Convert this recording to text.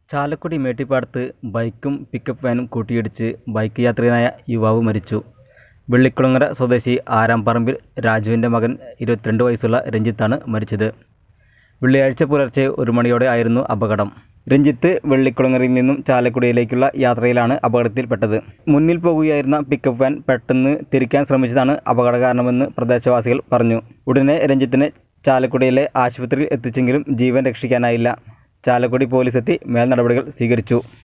ചാലക്കുടി മേട്ടിപ്പാടത്ത് ബൈക്കും പിക്കപ്പ് വാനും കൂട്ടിയിടിച്ച് ബൈക്ക് യാത്രികനായ യുവാവ് മരിച്ചു വെള്ളിക്കുളങ്ങര സ്വദേശി ആരാംപറമ്പിൽ രാജുവിൻ്റെ മകൻ ഇരുപത്തിരണ്ട് വയസ്സുള്ള രഞ്ജിത്താണ് മരിച്ചത് വെള്ളിയാഴ്ച പുലർച്ചെ ഒരു മണിയോടെ ആയിരുന്നു അപകടം രഞ്ജിത്ത് വെള്ളിക്കുളങ്ങരയിൽ നിന്നും ചാലക്കുടിയിലേക്കുള്ള യാത്രയിലാണ് അപകടത്തിൽപ്പെട്ടത് മുന്നിൽ പോകുകയായിരുന്ന പിക്കപ്പ് വാൻ പെട്ടെന്ന് തിരിക്കാൻ ശ്രമിച്ചതാണ് അപകട കാരണമെന്ന് പ്രദേശവാസികൾ പറഞ്ഞു ഉടനെ രഞ്ജിത്തിനെ ചാലക്കുടിയിലെ ആശുപത്രിയിൽ എത്തിച്ചെങ്കിലും ജീവൻ രക്ഷിക്കാനായില്ല ചാലക്കുടി പോലീസ് എത്തി മേൽ നടപടികൾ സ്വീകരിച്ചു